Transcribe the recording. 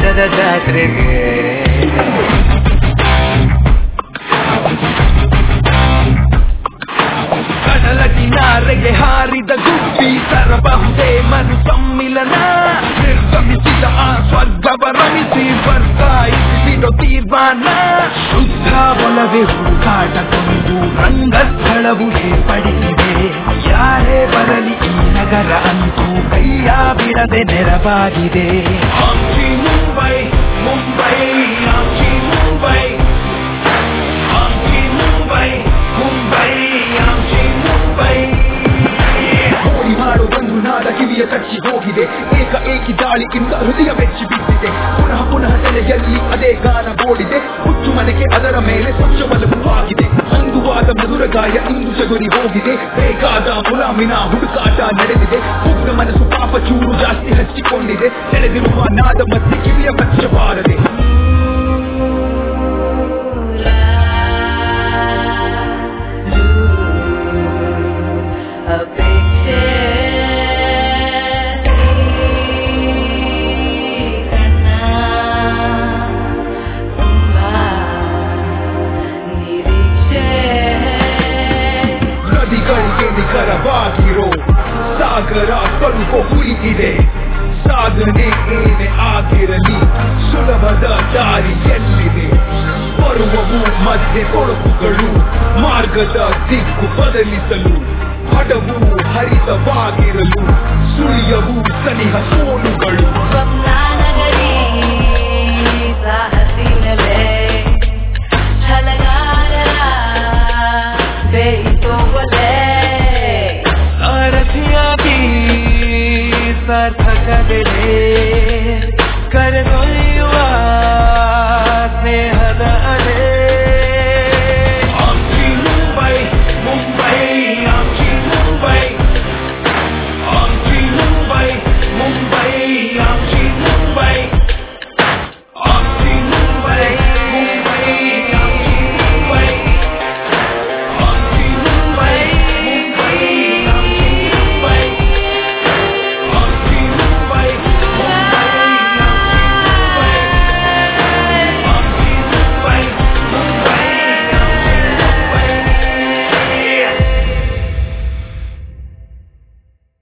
ಬೆಟ್ಟದ ಜಾತ್ರೆಗೆ ಕಡಲ ಕಿನಾರೆಗೆ ಹಾರಿದ ಗುಬ್ಬಿ ತರಬಹುದೇ ಮರು ಸಮ್ಮಿಲನ ನಿರ್ಗಮಿಸಿದ ಆ ಸ್ವರ್ಗವ ರಮಿಸಿ ವರ್ಗಾಯಿಸಿದ ತೀರ್ಮಾನ ಶುದ್ಧ ಒಲವೇ ಹುಡುಕಾಟ ಕೊಂಡು ರಂಗಸ್ಥಳವು ಏರ್ಪಡಿಸಿದೆ ಯಾರೇ ಬರಲಿ ಈ ನಗರ ಅಂತೂ ಕೈಯ ಬಿಡದೆ ನೆರವಾಗಿದೆ ಆಮ್ಚಿ ಮುಂಬೈ ಮುಂಬೈ ಆಮ್ಚಿ ಮುಂಬೈ ಆಮ್ಚಿ ಮುಂಬೈ ಮುಂಬೈ ಆಮ್ಚಿ ಮುಂಬೈ ಕೋಡಿ ಮಾಡೋ ಒಂದು ನಾದ ಕಿವಿಯ ಕಚ್ಚಿ ಹೋಗಿದೆ ಏಕ ಏಕಿ ದಾಳಿಯಿಂದ ಹೃದಯ ಬೆಚ್ಚಿ ಬಿದ್ದಿದೆ ಪುನಃ ಪುನಃ ತಲೆಯಲ್ಲಿ ಅದೇ ಗಾನ ಬೋಡಿದೆ ಹುಚ್ಚು ಮನೆಗೆ ಅದರ ಮೇಲೆ ಸ್ವಚ್ಛವಲವು ಆಗಿದೆ ಅಂಗುವಾದ ಮಧುರ ಗಾಯ ಇಂದು ಚಗುರಿ ಹೋಗಿದೆ ಬೇಕಾದ ಗುಲಾಮಿನ ಹುಡುಕಾಟ ನಡೆದಿದೆ ಮುಗ್ಧ ಮನಸ್ಸು ಪಾಪ ಚೂರು ಜಾಸ್ತಿ ಹಚ್ಚಿಕೊಂಡಿದೆ ಸೆಳೆದಿರುವ ನಾದ ಮಧ್ಯೆ ಕಿವಿಯ ಕಚ್ಚಬಾರದೆ ಅಪೇಕ್ಷೆ ಕಣ್ಣ ತುಂಬಾ ನಿರೀಕ್ಷೆ ನದಿಗಳಿಗೆ ನಿಖರವಾಗಿರೋ ಸಾಗರ ತಲುಪೋ ಗುರಿ ಇದೆ ಸಾಧನೆ ಏನೇ ಆಗಿರಲಿ ಸುಲಭದ ದಾರಿ ಎಲ್ಲಿದೆ ಬರುವವು ಮಧ್ಯೆ ತೊಡಕುಗಳು ಮಾರ್ಗದ ದಿಕ್ಕು ಬದಲಿಸಲು ಹಡವು ಹರಿತವಾಗಿರಲು ಸುಳಿಯವು ಸನಿಹ ಸೋಲುಗಳು ಸ್ವಪ್ನನಗರಿ ಸಾಹಸಿನಲೆ ಛಲಗಾರರ ಬೇಯಿಸೋವಲೆ ಸಾರಥಿಯಾಗಿ ಸಾರ್ಥಕ ಬೆಲೆ ಕರೆದೊಯ್ಯುವ ಸ್ನೇಹದ ಅಲೆ